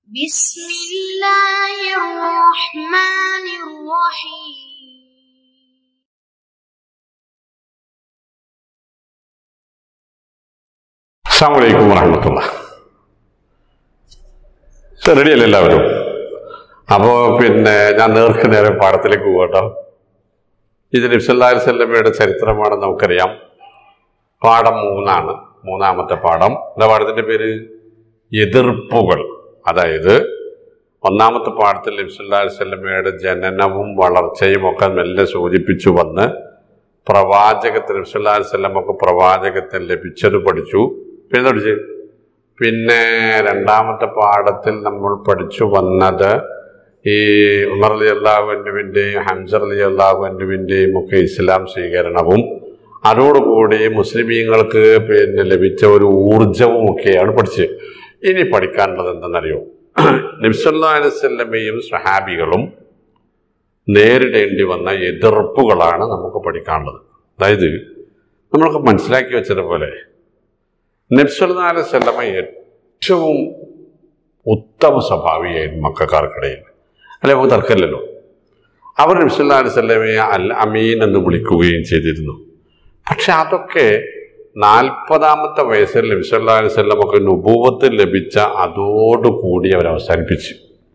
بسم الله الرحمن الرحيم അസ്സാം വലൈക്കും വറഹമത്തുള്ള റെഡിയല്ലേ എല്ലാവരും അപ്പോൾ പിന്നെ ഞാൻ നേർക്ക് നേരെ പാഠത്തിലേക്ക് പോകട്ടോ ഇത് നബ്സല്ലാഹി സ്വല്ലമ്മയുടെ ചരിത്രമാണ് നമുക്കറിയാം പാഠം മൂന്നാണ് മൂന്നാമത്തെ പാഠം എന്താ പാഠത്തിൻ്റെ പേര് എതിർപ്പുകൾ അതായത് ഒന്നാമത്തെ പാഠത്തിൽ നബ്സല്ലാഹി സ്വല്ലമ്മയുടെ ജനനവും വളർച്ചയും ഒക്കെ മെല്ലെ സൂചിപ്പിച്ചു വന്ന് പ്രവാചകത്തിന് നബ്സല്ലാഹി സ്വല്ലമ്മക്ക് പ്രവാചകത്തിന് ലഭിച്ചത് പഠിച്ചു പിന്നെ പഠിച്ച് പിന്നെ രണ്ടാമത്തെ പാഠത്തിൽ നമ്മൾ പഠിച്ചു വന്നത് ഈ ഉമർ അലി അള്ളാഹുവിൻ്റെയും ഹംസർ അലി അള്ളാഹുവിൻ്റെയും ഒക്കെ ഇസ്ലാം സ്വീകരണവും അതോടുകൂടി മുസ്ലിമീങ്ങൾക്ക് പിന്നെ ലഭിച്ച ഒരു ഊർജവും ഒക്കെയാണ് പഠിച്ചത് ഇനി പഠിക്കാനുള്ളത് എന്തെന്നറിയോ നബ്സല്ലാ അലൈവല്ലമയും സ്വഹാബികളും നേരിടേണ്ടി വന്ന എതിർപ്പുകളാണ് നമുക്ക് പഠിക്കാനുള്ളത് അതായത് നമ്മൾക്ക് മനസ്സിലാക്കി വെച്ചതുപോലെ നബ്സല്ലാ അലൈവല്ലമ ഏറ്റവും ഉത്തമ സ്വഭാവിയായിരുന്നു മക്കാർക്കിടയിൽ അല്ലെ നമുക്ക് തർക്കമില്ലല്ലോ അവർ നബ്സല്ലാ അലൈവല്ലമയെ അൽ അമീൻ എന്ന് വിളിക്കുകയും ചെയ്തിരുന്നു പക്ഷെ അതൊക്കെ നാൽപ്പതാമത്തെ വയസ്സിൽ നബ്സല്ലാ അലൈവല്ലമൊക്കെ നുപൂവത്ത് ലഭിച്ച അതോടുകൂടി അവർ അവസാനിപ്പിച്ചു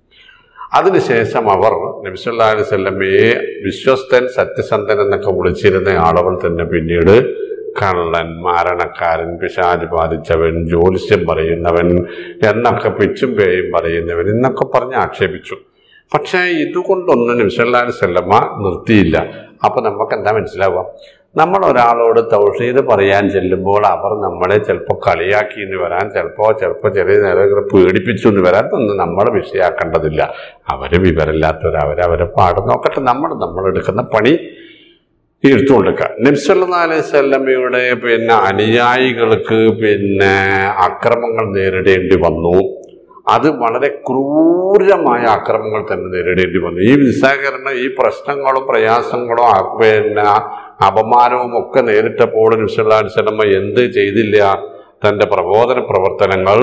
അതിനുശേഷം അവർ നബിസല്ലാ അലൈഹി സ്വല്ലമ്മയെ വിശ്വസ്തൻ സത്യസന്ധൻ എന്നൊക്കെ വിളിച്ചിരുന്ന ആളുകൾ തന്നെ പിന്നീട് കള്ളൻ മാരണക്കാരൻ പിശാജ് ബാധിച്ചവൻ ജ്യോത്സ്യം പറയുന്നവൻ എന്നൊക്കെ പിച്ചും പേയും പറയുന്നവൻ എന്നൊക്കെ പറഞ്ഞ് ആക്ഷേപിച്ചു പക്ഷേ ഇതുകൊണ്ടൊന്നും നബിസല്ലാ അലൈഹി സ്വല്ലമ്മ നിർത്തിയില്ല അപ്പൊ നമുക്ക് എന്താ മനസ്സിലാവുക നമ്മൾ ഒരാളോട് തൗഷീദ് പറയാൻ ചെല്ലുമ്പോൾ അവർ നമ്മളെ ചിലപ്പോൾ കളിയാക്കി എന്ന് വരാൻ ചിലപ്പോൾ ചിലപ്പോൾ ചെറിയ നേരം പേടിപ്പിച്ചു എന്ന് വരാൻ ഒന്നും നമ്മൾ വിഷയാക്കേണ്ടതില്ല അവർ വിവരമില്ലാത്തവർ അവരവരെ പാടും നോക്കട്ടെ നമ്മൾ നമ്മളെടുക്കുന്ന പണി എടുത്തുകൊടുക്കുക നബ്സല്ലാ അലൈഹി സ്വല്ലമ്മയുടെ പിന്നെ അനുയായികൾക്ക് പിന്നെ അക്രമങ്ങൾ നേരിടേണ്ടി വന്നു അത് വളരെ ക്രൂരമായ അക്രമങ്ങൾ തന്നെ നേരിടേണ്ടി വന്നു ഈ നിസ്സാകരണം ഈ പ്രശ്നങ്ങളും പ്രയാസങ്ങളും ആ, പിന്നെ അപമാനവും ഒക്കെ നേരിട്ടപ്പോൾ നബ്സല്ലാ അലൈഹി സ്വലമ്മ എന്ത് ചെയ്തില്ല തൻ്റെ പ്രബോധന പ്രവർത്തനങ്ങൾ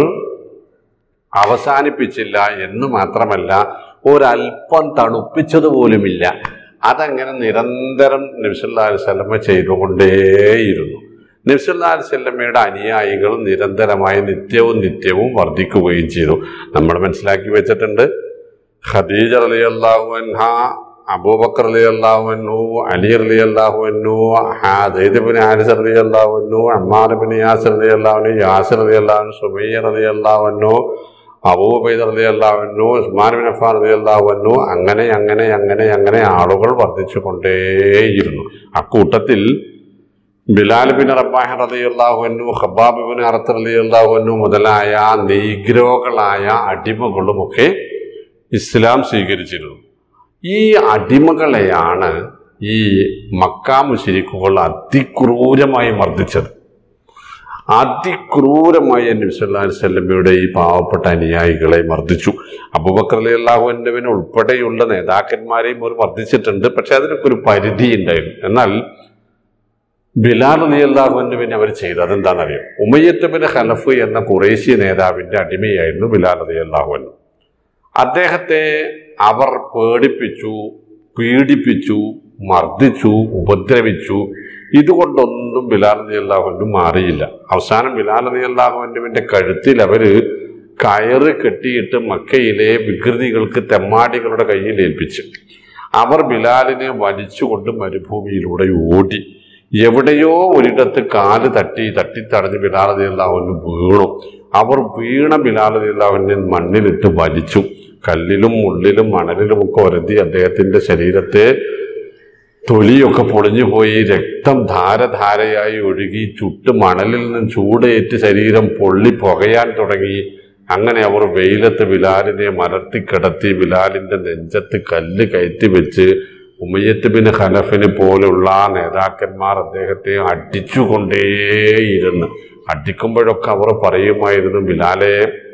അവസാനിപ്പിച്ചില്ല എന്ന് മാത്രമല്ല ഒരല്പം തണുപ്പിച്ചത് പോലുമില്ല അതങ്ങനെ നിരന്തരം നബ്സല്ലാ അലൈഹി സ്വലമ ചെയ്തുകൊണ്ടേയിരുന്നു നബ്സല്ലാ അലൈഹി സ്വലമയുടെ അനുയായികൾ നിരന്തരമായി നിത്യവും നിത്യവും വർദ്ധിക്കുകയും ചെയ്തു നമ്മൾ മനസ്സിലാക്കി വെച്ചിട്ടുണ്ട് ഖദീജ അലി അള്ളാഹു അൻഹ അബൂബക്കർ അലി അള്ളാഹു അന്നു അലി അലി അള്ളാഹു അന്നു ബിൻ ഹാരിസ് അലി അള്ളാഹു അന്നു അമ്മാർ ബിൻ യാസിർ അലി അള്ളാഹു യാസിർ അലി അള്ളാഹു സുമയ്യർ അലി അള്ളാഹു അന്നു അബൂബൈദ് അലി അള്ളാഹുന്നു ഉസ്മാൻ ബിൻ അഫാൻ അലി അള്ളാഹുന്നു അങ്ങനെ അങ്ങനെ അങ്ങനെ അങ്ങനെ ആളുകൾ വർദ്ധിച്ചു കൊണ്ടേയിരുന്നു അക്കൂട്ടത്തിൽ ബിലാൽ ബിൻ റബ്ബാഹ് റലി അള്ളാഹുന്നു ഖബാബ് ബിൻ അറത്ത് അലി അള്ളാഹുന്നു മുതലായ നീഗ്രോകളായ അടിമകളുമൊക്കെ ഇസ്ലാം സ്വീകരിച്ചിരുന്നു ഈ അടിമകളെയാണ് ഈ മക്കാ മുശരിക്കുകൾ അതിക്രൂരമായി മർദ്ദിച്ചത് അതിക്രൂരമായി നബിസ്വല്ലാ സ്വല്ലമ്മയുടെ ഈ പാവപ്പെട്ട അനുയായികളെ മർദ്ദിച്ചു അബുബക്കർ അലി അള്ളാഹുവിൻ്റെ ഉൾപ്പെടെയുള്ള നേതാക്കന്മാരെയും അവർ മർദ്ദിച്ചിട്ടുണ്ട് പക്ഷെ അതിനൊക്കെ ഒരു പരിധി ഉണ്ടായിരുന്നു എന്നാൽ ബിലാൽ അലി അള്ളാഹുവിൻ്റെ അവർ ചെയ്തു അതെന്താണെന്നറിയാം ഉമയ്യത്തുബിന് ഖലഫ് എന്ന കുറേശ്യ നേതാവിൻ്റെ അടിമയായിരുന്നു ബിലാൽ അലി അള്ളാഹുവൻ അദ്ദേഹത്തെ അവർ പേടിപ്പിച്ചു പീഡിപ്പിച്ചു മർദ്ദിച്ചു ഉപദ്രവിച്ചു ഇതുകൊണ്ടൊന്നും ബിലാൽ അലി അള്ളാഹുവിന് മാറിയില്ല അവസാനം ബിലാൽ അലി അള്ളാഹുവിൻ്റെ കഴുത്തിൽ അവര് കയറ് കെട്ടിയിട്ട് മക്കയിലെ വികൃതികൾക്ക് തെമ്മാടികളുടെ കയ്യിൽ ഏൽപ്പിച്ചു അവർ ബിലാലിനെ വലിച്ചുകൊണ്ട് മരുഭൂമിയിലൂടെ ഓടി എവിടെയോ ഒരിടത്ത് കാല് തട്ടി തട്ടിത്തടഞ്ഞ് ബിലാൽ അലി അള്ളാഹുവിന് വീണു അവർ വീണ ബിലാൽ അലി അള്ളാഹുവിനെ മണ്ണിലിട്ട് വലിച്ചു കല്ലിലും മുള്ളിലും മണലിലും ഒക്കെ ഒരതി അദ്ദേഹത്തിന്റെ ശരീരത്തെ തൊലിയൊക്കെ പൊളിഞ്ഞു പോയി രക്തം ധാരധാരയായി ഒഴുകി ചുട്ട് മണലിൽ നിന്നും ചൂടേറ്റ് ശരീരം പൊള്ളി പുകയാൻ തുടങ്ങി അങ്ങനെ അവർ വെയിലത്ത് ബിലാലിനെ മലർത്തി കിടത്തി ബിലാലിന്റെ നെഞ്ചത്ത് കല്ല് കയറ്റി വെച്ച് ഉമയ്യത്ത് ബിൻ ഖലഫിനെ പോലുള്ള നേതാക്കന്മാർ അദ്ദേഹത്തെ അടിച്ചുകൊണ്ടേയിരുന്നു അടിക്കുമ്പോഴൊക്കെ അവർ പറയുമായിരുന്നു ബിലാലെ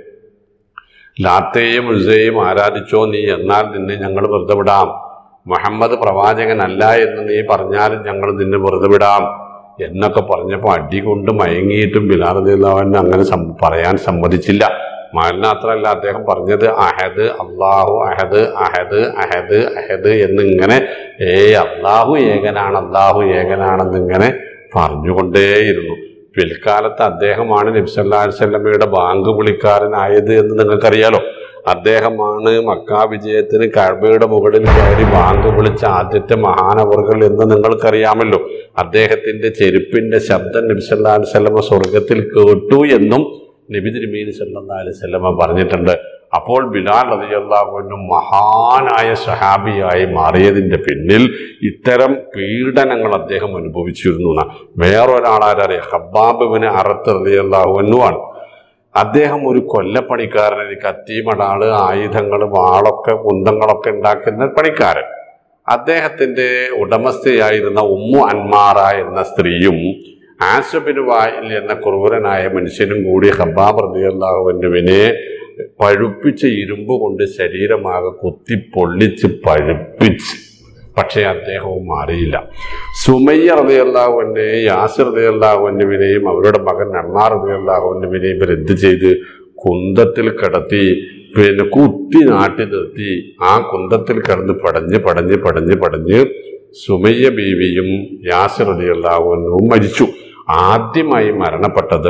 ലാത്തയും ഉസയും ആരാധിച്ചോ നീ എന്നാൽ നിന്നെ ഞങ്ങൾ വെറുതെ വിടാം മുഹമ്മദ് പ്രവാചകനല്ല എന്ന് നീ പറഞ്ഞാലും ഞങ്ങൾ നിന്നെ വെറുതെ വിടാം എന്നൊക്കെ പറഞ്ഞപ്പോൾ അടി കൊണ്ട് മയങ്ങിയിട്ടും ബിലാൽ റളിയല്ലാഹു അൻഹു അങ്ങനെ സം- പറയാൻ സമ്മതിച്ചില്ല മാത്രമല്ല അദ്ദേഹം പറഞ്ഞത് അഹദ് അള്ളാഹു അഹദ് അഹദ് അഹദ് അഹദ് എന്നിങ്ങനെ ഏ അള്ളാഹു ഏകനാണ് അള്ളാഹു ഏകനാണെന്നിങ്ങനെ പറഞ്ഞുകൊണ്ടേയിരുന്നു പിൽക്കാലത്ത് അദ്ദേഹമാണ് നബ്സല്ലാ വല്ലമയുടെ ബാങ്ക് വിളിക്കാരനായത് എന്ന് നിങ്ങൾക്കറിയാലോ അദ്ദേഹമാണ് മക്കാ വിജയത്തിന് കഴബയുടെ മുകളിൽ കയറി ബാങ്ക് വിളിച്ച ആദ്യത്തെ മഹാനവറുകൾ എന്ന് നിങ്ങൾക്കറിയാമല്ലോ അദ്ദേഹത്തിന്റെ ചെരുപ്പിന്റെ ശബ്ദം നബ്സല്ലാ വല്ലമ സ്വർഗത്തിൽ കേട്ടു എന്നും നബി തിരുമേനി സല്ലാ അലൈവല്ലമ പറഞ്ഞിട്ടുണ്ട് അപ്പോൾ ബിലാൽ റളിയല്ലാഹുവിനും മഹാനായ സഹാബിയായി മാറിയതിന്റെ പിന്നിൽ ഇത്തരം പീഡനങ്ങൾ അദ്ദേഹം അനുഭവിച്ചിരുന്നു എന്നാ വേറൊരാളാരറിയാം ഹബ്ബാബിന് അറത്ത് റളിയല്ലാഹുവിനുമാണ് അദ്ദേഹം ഒരു കൊല്ലപ്പണിക്കാരൻ കത്തിമടാള് ആയുധങ്ങൾ വാളൊക്കെ കുന്തങ്ങളൊക്കെ ഉണ്ടാക്കുന്ന പണിക്കാരൻ അദ്ദേഹത്തിന്റെ ഉടമസ്ഥയായിരുന്ന ഉമ്മു അന്മാറ എന്ന സ്ത്രീയും ആസബിന് വായിൽ എന്ന ക്രൂരനായ മനുഷ്യനും കൂടി ഹബ്ബാബ് റളിയല്ലാഹുവിനെ പഴുപ്പിച്ച ഇരുമ്പ് കൊണ്ട് ശരീരമാകെ കുത്തി പൊള്ളിച്ച് പഴുപ്പിച്ച് പക്ഷേ അദ്ദേഹവും മാറിയില്ല സുമയ്യ റളിയല്ലാഹുവിനെ യാസിർ റളിയല്ലാഹുവിനെയും അവരുടെ മകൻ അമ്മാർ റളിയല്ലാഹുവിനെയും ഇവർ എന്ത് ചെയ്ത് കുന്തത്തിൽ കിടത്തി പിന്നെ കുത്തി നാട്ടി നിർത്തി ആ കുന്തത്തിൽ കിടന്ന് പടഞ്ഞ് പടഞ്ഞ് പടഞ്ഞ് പടഞ്ഞ് സുമയ്യ ബീവിയും യാസിർ റളിയല്ലാഹുവിനും മരിച്ചു ആദ്യമായി മരണപ്പെട്ടത്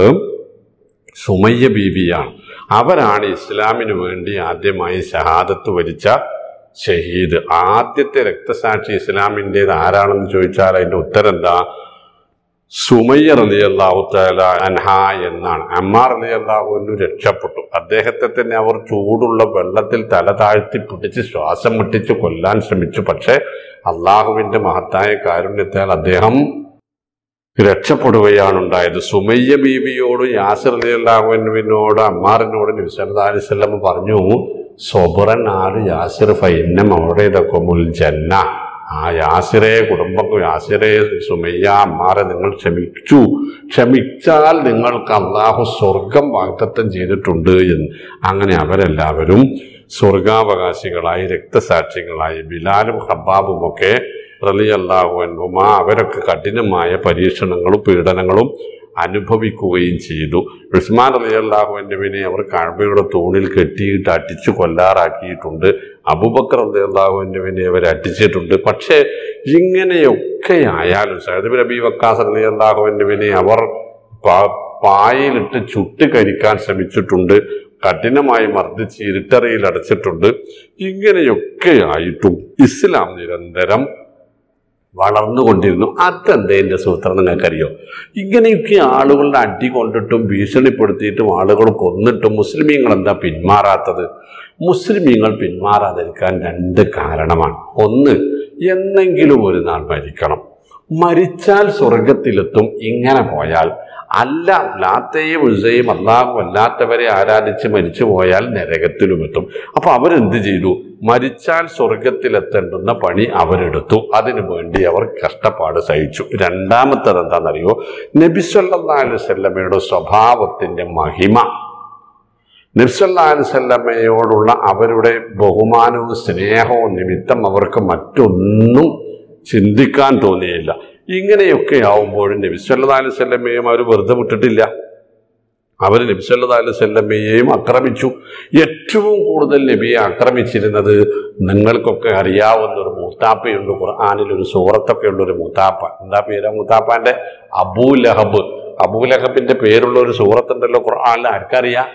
സുമയ്യ ബീവിയാണ് അവരാണ് ഇസ്ലാമിന് വേണ്ടി ആദ്യമായി ഷഹാദത്ത് വരിച്ച ഷഹീദ് ആദ്യത്തെ രക്തസാക്ഷി ഇസ്ലാമിൻ്റെത് ആരാണെന്ന് ചോദിച്ചാൽ അതിൻ്റെ ഉത്തരം എന്താ സുമയ്യ റലി അള്ളാഹു തല അൻഹ എന്നാണ് അമ്മാർ റലി അള്ളാഹുവിനു രക്ഷപ്പെട്ടു അദ്ദേഹത്തെ തന്നെ അവർ ചൂടുള്ള വെള്ളത്തിൽ തല താഴ്ത്തി പിടിച്ച് ശ്വാസം മുട്ടിച്ച് കൊല്ലാൻ ശ്രമിച്ചു പക്ഷേ അള്ളാഹുവിന്റെ മഹത്തായ കാരുണ്യത്താൽ അദ്ദേഹം രക്ഷപ്പെടുകയാണ് ഉണ്ടായത് സുമയ്യ ബീവിയോട് യാസിർ അലി അള്ളാഹുവിനോട് അമ്മാറിനോട് നബിസല്ലാ അലിസ്ലം പറഞ്ഞു സൊബറൻ ആല് യാസിർ ഫൈന്നം അവരുടേതൊക്കെ മുൽ ജന്ന ആ യാസിറെ കുടുംബം യാസിറെ സുമയ്യ അമ്മാറെ നിങ്ങൾ ക്ഷമിച്ചു ക്ഷമിച്ചാൽ നിങ്ങൾക്ക് അള്ളാഹു സ്വർഗം വാഗ്ദത്തം ചെയ്തിട്ടുണ്ട് എന്ന് അങ്ങനെ അവരെല്ലാവരും സ്വർഗാവകാശികളായി രക്തസാക്ഷികളായി ബിലാലും ഹബ്ബാബും ഒക്കെ റലി അള്ളാഹു അവരൊക്കെ കഠിനമായ പരീക്ഷണങ്ങളും പീഡനങ്ങളും അനുഭവിക്കുകയും ചെയ്തു ഉസ്മാൻ അലി അള്ളാഹുവിനെ അവർ കഴബയുടെ തൂണിൽ കെട്ടിയിട്ട് അടിച്ചു കൊല്ലാറാക്കിയിട്ടുണ്ട് അബുബക്കർ അലി അള്ളാഹുവിനെ അവർ അടിച്ചിട്ടുണ്ട് പക്ഷേ ഇങ്ങനെയൊക്കെ ആയാലും സൈദബ് നബി വക്കാസ് അലി അള്ളാഹുവിനെ അവർ പാ- പായയിലിട്ട് ചുട്ട് കരിക്കാൻ ശ്രമിച്ചിട്ടുണ്ട് കഠിനമായി മർദ്ദിച്ച് ഇരുട്ടറയിൽ അടച്ചിട്ടുണ്ട് ഇങ്ങനെയൊക്കെ ആയിട്ടും ഇസ്ലാം നിരന്തരം വളർന്നുകൊണ്ടിരുന്നു അതെന്തേന്റെ സൂത്രം നിങ്ങൾക്കറിയോ ഇങ്ങനെയൊക്കെ ആളുകളുടെ അടി കൊണ്ടിട്ടും ഭീഷണിപ്പെടുത്തിയിട്ടും ആളുകൾ കൊന്നിട്ടും മുസ്ലിമീങ്ങൾ എന്താ പിന്മാറാത്തത് മുസ്ലിമീങ്ങൾ പിന്മാറാതിരിക്കാൻ രണ്ട് കാരണമാണ് ഒന്ന് എന്നെങ്കിലും ഒരു നാൾ മരിക്കണം മരിച്ചാൽ സ്വർഗത്തിലെത്തും ഇങ്ങനെ പോയാൽ അല്ല ലാത്തയും ഉസയും അള്ളാഹു അല്ലാത്തവരെ ആരാധിച്ച് മരിച്ചു പോയാൽ നരകത്തിലുമെത്തും അപ്പൊ അവരെന്ത് ചെയ്തു മരിച്ചാൽ സ്വർഗത്തിലെത്തേണ്ടുന്ന പണി അവരെടുത്തു അതിനു വേണ്ടി അവർ കഷ്ടപ്പാട് സഹിച്ചു രണ്ടാമത്തത് എന്താണെന്നറിയോ നബിസ്വല്ലാ അലുസല്ലമ്മയുടെ സ്വഭാവത്തിന്റെ മഹിമ നബ്സല്ലാ അലുസല്ലമ്മയോടുള്ള അവരുടെ ബഹുമാനവും സ്നേഹവും നിമിത്തം അവർക്ക് മറ്റൊന്നും ചിന്തിക്കാൻ തോന്നിയില്ല ഇങ്ങനെയൊക്കെ ആവുമ്പോഴും നബിസ്വല്ലാ അലുസല്ലമ്മയും അവർ വെറുതെ വിട്ടിട്ടില്ല അവർ നബിസല്ലാ അലുസല്ലമ്മയെയും ആക്രമിച്ചു ഏറ്റവും കൂടുതൽ നബിയെ ആക്രമിച്ചിരുന്നത് നിങ്ങൾക്കൊക്കെ അറിയാവുന്ന ഒരു മൂത്താപ്പയുണ്ട് ഖുർആാനിൽ ഒരു സൂറത്തൊക്കെ ഉള്ള ഒരു മൂത്താപ്പ എന്താ പേര് ആ മൂത്താപ്പാന്റെ അബൂ ലഹബ് അബൂ ലഹബിന്റെ പേരുള്ള ഒരു സൂറത്തുണ്ടല്ലോ ഖുർആാനിൽ ആർക്കറിയാം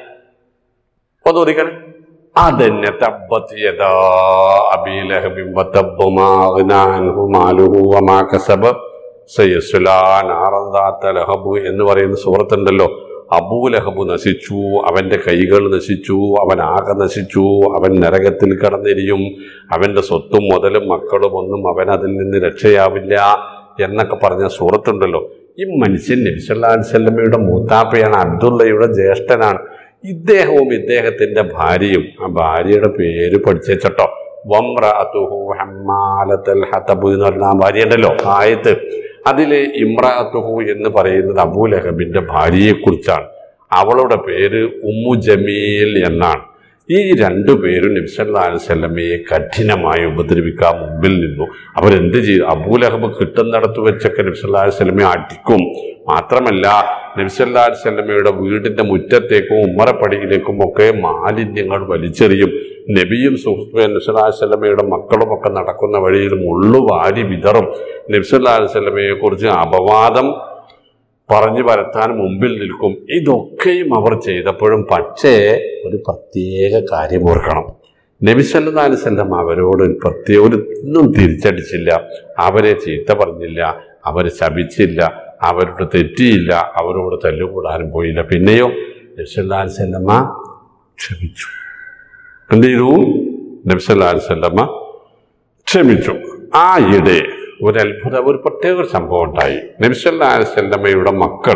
ഒന്ന് ഒതുക്കണേ അതന്നെ തബ്ബത്ത് യദാ അബീ ലഹബിൻ വതബ്ബ മാ അഗ്നാ അൻഹു മാലുഹു വമാ കസബ സയസ്ലാ നാറൻ ദാത്ത ലഹബ് എന്ന് പറയുന്ന സൂറത്തുണ്ടല്ലോ അബൂലഹബ് നശിച്ചു അവന്റെ കൈകൾ നശിച്ചു അവൻ ആകെ നശിച്ചു അവൻ നരകത്തിൽ കടന്നിരിയും അവന്റെ സ്വത്തും മുതലും മക്കളും ഒന്നും അവൻ അതിൽ നിന്ന് രക്ഷയാവില്ല എന്നൊക്കെ പറഞ്ഞ സൂറത്തുണ്ടല്ലോ ഈ മനുഷ്യൻ നബിസല്ലാസ്വല്ലമ്മയുടെ മൂത്താപ്പയാണ് അബ്ദുള്ളയുടെ ജ്യേഷ്ഠനാണ് ഇദ്ദേഹവും ഇദ്ദേഹത്തിന്റെ ഭാര്യയും ആ ഭാര്യയുടെ പേര് പഠിച്ചേച്ചട്ടോ വമ്രഅതുഹു ഹമ്മാലത്തൽ ഹതബ് എന്ന് പറഞ്ഞ ആ ഭാര്യ ഉണ്ടല്ലോ ആയത്ത് അതിൽ ഇമ്രാത്തുഹു എന്ന് പറയുന്നത് അബൂലഹബിന്റെ ഭാര്യയെക്കുറിച്ചാണ് അവളുടെ പേര് ഉമ്മു ജമീൽ എന്നാണ് ഈ രണ്ടു പേരും നബ്സല്ലാ അലുസല്ലമ്മയെ കഠിനമായി ഉപദ്രവിക്കാൻ മുമ്പിൽ നിന്നു അവരെന്ത് ചെയ്തു അബൂലഹബ് കിട്ടുന്നിടത്ത് വെച്ചൊക്കെ നബ്സല്ലാ അലുസല്ലമ്മയെ അടിക്കും മാത്രമല്ല നബ്സല്ലാ അലുസല്ലമ്മയുടെ വീടിന്റെ മുറ്റത്തേക്കും ഉമ്മറപ്പടിയിലേക്കും ഒക്കെ മാലിന്യങ്ങൾ വലിച്ചെറിയും നബിയും സുഹൃത്ത് നബ്സല്ലാ അലുസല്ലമ്മയുടെ മക്കളും ഒക്കെ നടക്കുന്ന വഴിയിൽ മുള്ളു വാരി വിതറും നബ്സല്ലാ അലുസല്ലമ്മയെ കുറിച്ച് അപവാദം പറഞ്ഞു പരത്താൻ മുമ്പിൽ നിൽക്കും ഇതൊക്കെയും അവർ ചെയ്തപ്പോഴും പക്ഷേ ഒരു പ്രത്യേക കാര്യം ഓർക്കണം നബി സല്ലല്ലാഹു അലൈഹി വസല്ലം അവരോട് ഒരു പ്രത്യേക ഒരു ഒന്നും തിരിച്ചടിച്ചില്ല അവരെ ചീത്ത പറഞ്ഞില്ല അവരെ ശപിച്ചില്ല അവരോട് തെറ്റിയില്ല അവരോട് തല്ലുകൂടാനും പോയില്ല പിന്നെയോ നബി സല്ലല്ലാഹു അലൈഹി വസല്ലമ ക്ഷമിച്ചു എന്ത് ചെയ്തു നബി സല്ലല്ലാഹു അലൈഹി വസല്ലമ ക്ഷമിച്ചു ആ ഇടെ ഒരു അത്ഭുത ഒരു പ്രത്യേക ഒരു സംഭവം ഉണ്ടായി നബിസല്ലാ അലൈവല്ലമ്മയുടെ മക്കൾ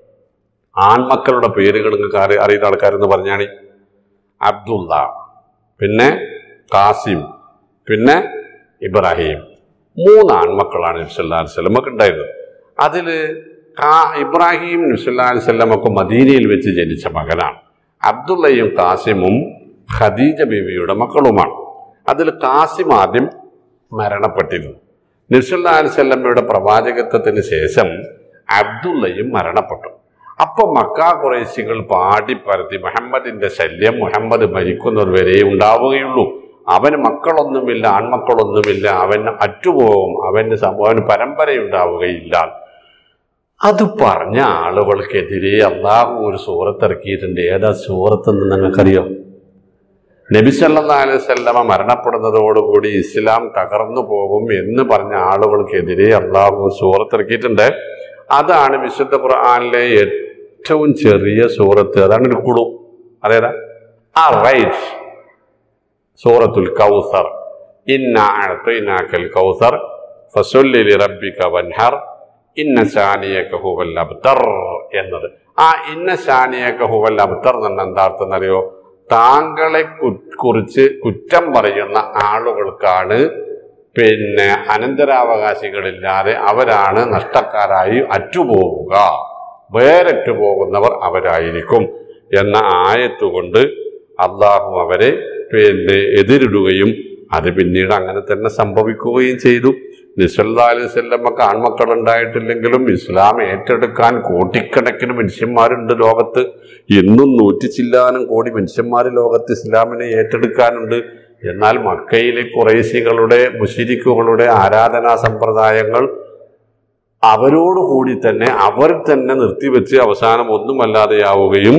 ആൺമക്കളുടെ പേരുകൾ നിങ്ങൾക്ക് അറി അറിയുന്ന ആൾക്കാരെന്ന് പറഞ്ഞാണ് അബ്ദുള്ള പിന്നെ കാസിം പിന്നെ ഇബ്രാഹിം മൂന്ന് ആൺമക്കളാണ് നബ്സല്ലാ അലിസ്വല്ലമക്ക് ഉണ്ടായിരുന്നത് അതിൽ കാ ഇബ്രാഹിം നബ്സല്ലാ അലിസ്വല്ലമൊക്കെ മദീനയിൽ വെച്ച് ജനിച്ച മകനാണ് അബ്ദുള്ളയും കാസിമും ഖദീജ ബീവിയുടെ മക്കളുമാണ് അതിൽ കാസിം ആദ്യം മരണപ്പെട്ടിരുന്നു നബ്സല്ലാ അലിസ്വല്ലമ്മയുടെ പ്രവാചകത്വത്തിന് ശേഷം അബ്ദുള്ളയും മരണപ്പെട്ടു അപ്പൊ മക്കാ കുറേശികൾ പാടിപ്പരത്തി മുഹമ്മദിന്റെ ശല്യം മുഹമ്മദ് മരിക്കുന്നത് വരെ ഉണ്ടാവുകയുള്ളൂ അവന് മക്കളൊന്നുമില്ല ആൺമക്കളൊന്നുമില്ല അവൻ അറ്റുപോകും അവന് സമൂഹം അവന് പരമ്പരയുണ്ടാവുകയില്ല അത് പറഞ്ഞ ആളുകൾക്കെതിരെ അള്ളാഹു ഒരു സൂറത്ത് ഇറക്കിയിട്ടുണ്ട് ഏതാ സൂറത്ത് എന്ന് നിങ്ങൾക്കറിയോ നബി സല്ലല്ലാഹു അലൈഹി വസല്ലമ മരണപ്പെടുന്നതോടുകൂടി ഇസ്ലാം തകർന്നു പോകും എന്ന് പറഞ്ഞ ആളുകൾക്കെതിരെ അള്ളാഹു ഒരു സൂറത്ത് ഇറക്കിയിട്ടുണ്ട് അതാണ് വിശുദ്ധ ഖുർആനിലെ ഏറ്റവും ചെറിയ സൂറത്ത് അതാണ് ഒരു കുളു അതേതാ ആ റൈറ്റ് സൂറത്തുൽ കൗസർ ഇന്ന അഅ്തൈനാക്കൽ കൗസർ ഫസുല്ലി ലിറബ്ബിക വൻഹർ ഇന്ന ശാനിയക ഹുവൽ അബ്തർ എന്നത് ആ ഇന്ന ശാനിയക ഹുവൽ അബ്തർ എന്ന എന്താ അർത്ഥം എന്നറിയോ താങ്കളെ കു- കുറിച്ച് കുറ്റം പറയുന്ന ആളുകൾക്കാണ് പിന്നെ അനന്തരാവകാശികളില്ലാതെ അവരാണ് നഷ്ടക്കാരായി അറ്റുപോവുക വേററ്റു പോകുന്നവർ അവരായിരിക്കും എന്ന ആയത്തുകൊണ്ട് അള്ളാഹു അവരെ പിന്നെ എതിരിടുകയും അത് പിന്നീട് അങ്ങനെ തന്നെ സംഭവിക്കുകയും ചെയ്തു നിസല്ലാ അലൈഹി സ്വല്ലമ്മക്ക് ആൺമക്കൾ ഉണ്ടായിട്ടില്ലെങ്കിലും ഇസ്ലാം ഏറ്റെടുക്കാൻ കോടിക്കണക്കിന് മനുഷ്യന്മാരുണ്ട് ലോകത്ത് ഇന്നും നൂറ്റിച്ചില്ലാനും കോടി മനുഷ്യന്മാർ ലോകത്ത് ഇസ്ലാമിനെ ഏറ്റെടുക്കാനുണ്ട് എന്നാൽ മക്കയിലെ കുറേശികളുടെ മുഷിരിക്കുകളുടെ ആരാധനാ സമ്പ്രദായങ്ങൾ അവരോടുകൂടി തന്നെ അവർ തന്നെ നിർത്തിവെച്ച് അവസാനം ഒന്നുമല്ലാതെയാവുകയും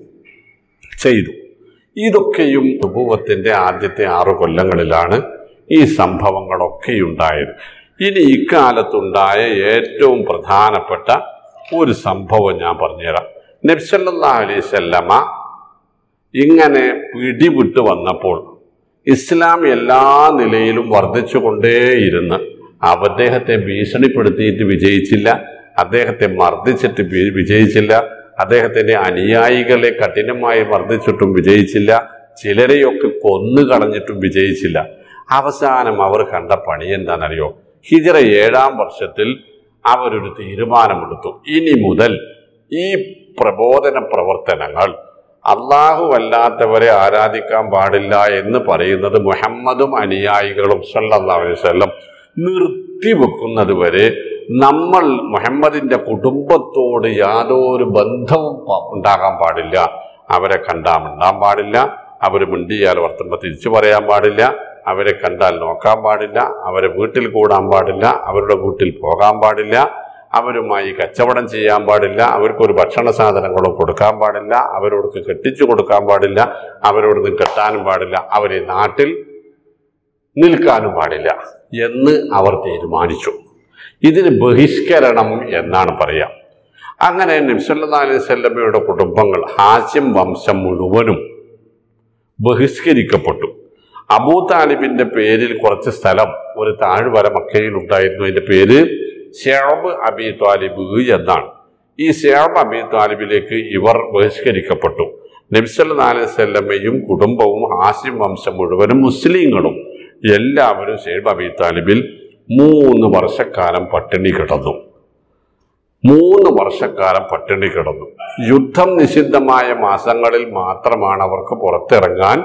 ചെയ്തു ഇതൊക്കെയും നുപൂവത്തിന്റെ ആദ്യത്തെ ആറു കൊല്ലങ്ങളിലാണ് ഈ സംഭവങ്ങളൊക്കെ ഉണ്ടായത് ഇനി ഇക്കാലത്തുണ്ടായ ഏറ്റവും പ്രധാനപ്പെട്ട ഒരു സംഭവം ഞാൻ പറഞ്ഞുതരാം നബ്സല്ലാ അലൈസല്ലമ ഇങ്ങനെ പിടിവിട്ട് വന്നപ്പോൾ ഇസ്ലാം എല്ലാ നിലയിലും വർദ്ധിച്ചുകൊണ്ടേയിരുന്ന് അദ്ദേഹത്തെ ഭീഷണിപ്പെടുത്തിയിട്ട് വിജയിച്ചില്ല അദ്ദേഹത്തെ മർദ്ദിച്ചിട്ട് വി- വിജയിച്ചില്ല അദ്ദേഹത്തിന്റെ അനുയായികളെ കഠിനമായി മർദ്ദിച്ചിട്ടും വിജയിച്ചില്ല ചിലരെയൊക്കെ കൊന്നു കളഞ്ഞിട്ടും വിജയിച്ചില്ല അവസാനം അവർ കണ്ട പണി എന്താണെന്നറിയോ ഹിജറ ഏഴാം വർഷത്തിൽ അവരൊരു തീരുമാനമെടുത്തു ഇനി മുതൽ ഈ പ്രബോധന പ്രവർത്തനങ്ങൾ അള്ളാഹു അല്ലാത്തവരെ ആരാധിക്കാൻ പാടില്ല എന്ന് പറയുന്നത് മുഹമ്മദും അനുയായികളും സല്ലല്ലാഹു അലൈഹി വസല്ലം നിർത്തിവെക്കുന്നത് വരെ നമ്മൾ മുഹമ്മദിന്റെ കുടുംബത്തോട് യാതൊരു ബന്ധവും പ- ഉണ്ടാകാൻ പാടില്ല അവരെ കണ്ടാൽ മിണ്ടാൻ പാടില്ല അവർ മിണ്ടിയാൽ വർത്തുമ്പോൾ തിരിച്ചു പറയാൻ പാടില്ല അവരെ കണ്ടാൽ നോക്കാൻ പാടില്ല അവരെ വീട്ടിൽ കൂടാൻ പാടില്ല അവരുടെ വീട്ടിൽ പോകാൻ പാടില്ല അവരുമായി കച്ചവടം ചെയ്യാൻ പാടില്ല അവർക്കൊരു ഭക്ഷണ സാധനങ്ങളും കൊടുക്കാൻ പാടില്ല അവരോട് കെട്ടിച്ചു കൊടുക്കാൻ പാടില്ല അവരോട് കെട്ടാനും പാടില്ല അവരെ നാട്ടിൽ നിൽക്കാനും പാടില്ല എന്ന് അവർ തീരുമാനിച്ചു ഇതിന് ബഹിഷ്കരണം എന്നാണ് പറയുക അങ്ങനെ നബ്സല്ലാ അലൈഹി സ്വല്ലമ്മയുടെ കുടുംബങ്ങൾ ഹാസ്യം വംശം മുഴുവനും ബഹിഷ്കരിക്കപ്പെട്ടു അബൂ താലിബിന്റെ പേരിൽ കുറച്ച് സ്ഥലം ഒരു താഴ്വര മക്കയിൽ ഉണ്ടായിരുന്നു അതിന്റെ പേര് ഷേബ് അബി താലിബ് എന്നാണ് ഈ ഷേബ് അബി താലിബിലേക്ക് ഇവർ ബഹിഷ്കരിക്കപ്പെട്ടു നബ്സല്ലാ അലൈഹി സ്വല്ലമ്മയും കുടുംബവും ഹാസ്യം വംശം മുഴുവനും മുസ്ലിങ്ങളും എല്ലാവരും ഷേബ് അബി താലിബിൽ മൂന്ന് വർഷക്കാലം പട്ടിണി കിടന്നു മൂന്ന് വർഷക്കാലം പട്ടിണി കിടന്നു യുദ്ധം നിഷിദ്ധമായ മാസങ്ങളിൽ മാത്രമാണ് അവർക്ക് പുറത്തിറങ്ങാൻ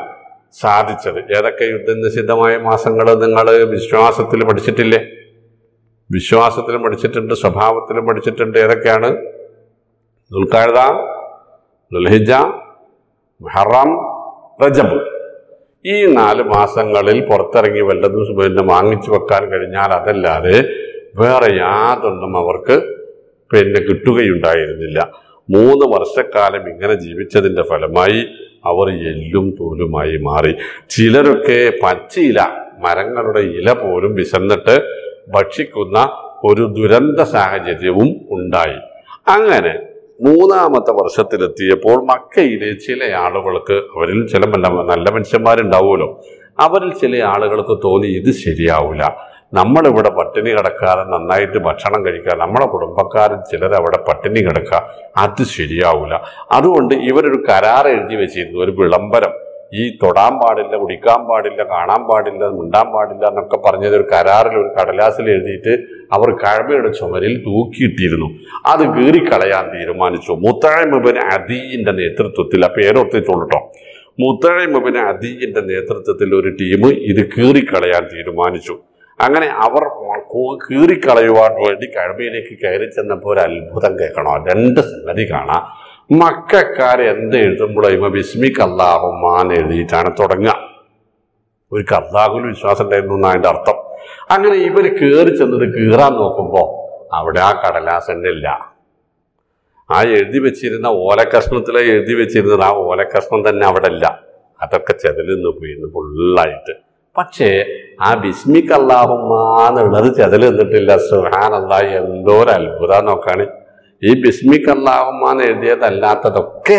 സാധിച്ചത് ഏതൊക്കെ യുദ്ധം നിഷിദ്ധമായ മാസങ്ങൾ നിങ്ങൾ വിശ്വാസത്തിൽ പഠിച്ചിട്ടില്ലേ വിശ്വാസത്തിലും പഠിച്ചിട്ടുണ്ട് സ്വഭാവത്തിലും പഠിച്ചിട്ടുണ്ട് ഏതൊക്കെയാണ് ദുൽഖാഴ്ത ദുൽഹിജ മുഹറം റജബ് ഈ നാല് മാസങ്ങളിൽ പുറത്തിറങ്ങി വല്ലതും പിന്നെ വാങ്ങിച്ചു വെക്കാൻ കഴിഞ്ഞാൽ അതല്ലാതെ വേറെ യാതൊന്നും അവർക്ക് പിന്നെ കിട്ടുകയുണ്ടായിരുന്നില്ല മൂന്ന് വർഷക്കാലം ഇങ്ങനെ ജീവിച്ചതിൻ്റെ ഫലമായി അവർ എല്ലും തോലുമായി മാറി ചിലരൊക്കെ പച്ചയില മരങ്ങളുടെ ഇല പോലും വിശന്നിട്ട് ഭക്ഷിക്കുന്ന ഒരു ദുരന്ത സാഹചര്യവും ഉണ്ടായി അങ്ങനെ മൂന്നാമത്തെ വർഷത്തിലെത്തിയപ്പോൾ മക്കയിലെ ചില ആളുകൾക്ക് അവരിൽ ചില നല്ല നല്ല മനുഷ്യന്മാരുണ്ടാവുമല്ലോ അവരിൽ ചില ആളുകൾക്ക് തോന്നി ഇത് ശരിയാവില്ല നമ്മളിവിടെ പട്ടിണി കിടക്കാതെ നന്നായിട്ട് ഭക്ഷണം കഴിക്കുക നമ്മളെ കുടുംബക്കാരൻ ചിലർ അവിടെ പട്ടിണി കിടക്കുക അത് ശരിയാവില്ല അതുകൊണ്ട് ഇവരൊരു കരാർ എഴുതി വെച്ചിരുന്നു ഒരു വിളംബരം ഈ തൊടാൻ പാടില്ല കുടിക്കാൻ പാടില്ല കാണാൻ പാടില്ല മിണ്ടാൻ പാടില്ല എന്നൊക്കെ പറഞ്ഞത് ഒരു കരാറിൽ ഒരു കടലാസിൽ എഴുതിയിട്ട് അവർ കഴമയുടെ ചുമരിൽ തൂക്കിയിട്ടിരുന്നു അത് കീറിക്കളയാൻ തീരുമാനിച്ചു മുത്തഴമുബിന് അദീന്റെ നേതൃത്വത്തിൽ ആ പേരൊത്തിട്ടുള്ളൂ കേട്ടോ മുത്തഴമുബിന് അദീന്റെ നേതൃത്വത്തിൽ ഒരു ടീം ഇത് കീറിക്കളയാൻ തീരുമാനിച്ചു അങ്ങനെ അവർ കൂ- കീറിക്കളയുവാൻ വേണ്ടി കഴമയിലേക്ക് കയറി ചെന്നപ്പോൾ ഒരു അത്ഭുതം കേൾക്കണോ രണ്ട് സംഗതി കാണാം മക്കാർ എന്ത് എഴുതുമ്പോഴും ബിസ്മിക് അള്ളാഹുമാൻ എഴുതിയിട്ടാണ് തുടങ്ങുക ഒരു കർത്താഹുൽ വിശ്വാസം ഉണ്ടായിരുന്നു എന്നാണ് അതിൻ്റെ അർത്ഥം അങ്ങനെ ഇവർ കയറി ചെന്നത് കീറാൻ നോക്കുമ്പോൾ അവിടെ ആ കടലാസ് തന്നെ ഇല്ല ആ എഴുതി വെച്ചിരുന്ന ഓലക്കഷ്ണത്തിലെ എഴുതി വെച്ചിരുന്നത് ആ ഓലക്കഷ്ണം തന്നെ അവിടെ ഇല്ല അതൊക്കെ ചെതലിന്ന് പോയിരുന്നു ഫുള്ളായിട്ട് പക്ഷേ ആ ബിസ്മിക് അള്ളാഹുമാന്നുള്ളത് ചെതൽ നിന്നിട്ടില്ല സുഹാൻ അള്ളാഹ് എന്തോ ഒരു അത്ഭുതം നോക്കാണ് ഈ ബിസ്മിക് അള്ളാഹുമാന്ന് എഴുതിയതല്ലാത്തതൊക്കെ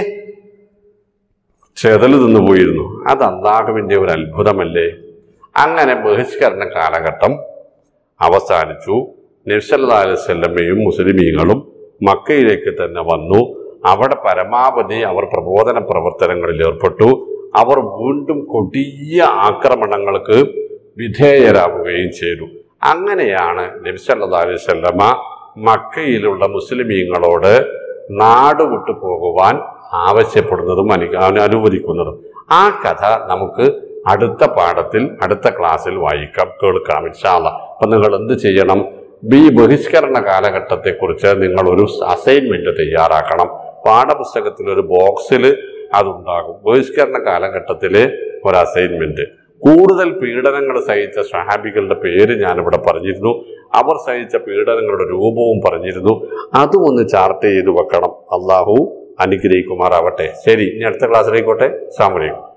ചെതൽ നിന്ന് പോയിരുന്നു അത് അള്ളാഹുവിൻ്റെ ഒരു അത്ഭുതമല്ലേ അങ്ങനെ ബഹിഷ്കരണ കാലഘട്ടം അവസാനിച്ചു നബ്സല്ലാ അലൈവല്ലമ്മയും മുസ്ലിമീങ്ങളും മക്കയിലേക്ക് തന്നെ വന്നു അവിടെ പരമാവധി അവർ പ്രബോധന പ്രവർത്തനങ്ങളിൽ ഏർപ്പെട്ടു അവർ വീണ്ടും കൊടിയ ആക്രമണങ്ങൾക്ക് വിധേയരാവുകയും ചെയ്തു അങ്ങനെയാണ് നബ്സല്ലാ അലൈവല്ലമ്മ മക്കയിലുള്ള മുസ്ലിമീങ്ങളോട് നാട് വിട്ടു പോകുവാൻ ആവശ്യപ്പെടുന്നതും അനു അനുവദിക്കുന്നതും ആ കഥ നമുക്ക് അടുത്ത പാഠത്തിൽ അടുത്ത ക്ലാസ്സിൽ വായിക്കാം കേൾക്കാം ഇൻഷാല്ല അപ്പം നിങ്ങൾ എന്ത് ചെയ്യണം ഈ ബഹിഷ്കരണ കാലഘട്ടത്തെക്കുറിച്ച് നിങ്ങൾ ഒരു അസൈൻമെന്റ് തയ്യാറാക്കണം പാഠപുസ്തകത്തിൽ ഒരു ബോക്സിൽ അതുണ്ടാകും ബഹിഷ്കരണ കാലഘട്ടത്തിലെ ഒരു അസൈൻമെന്റ് കൂടുതൽ പീഡനങ്ങൾ സഹിച്ച സ്വഹാബികളുടെ പേര് ഞാനിവിടെ പറഞ്ഞിരുന്നു അവർ സഹിച്ച പീഡനങ്ങളുടെ രൂപവും പറഞ്ഞിരുന്നു അതും ഒന്ന് ചാർട്ട് ചെയ്ത് വെക്കണം അള്ളാഹു അനുഗ്രഹിക്കുമാറാവട്ടെ ശരി ഇനി അടുത്ത ക്ലാസ്സിലേക്കോട്ടെ സാമലൈക്കും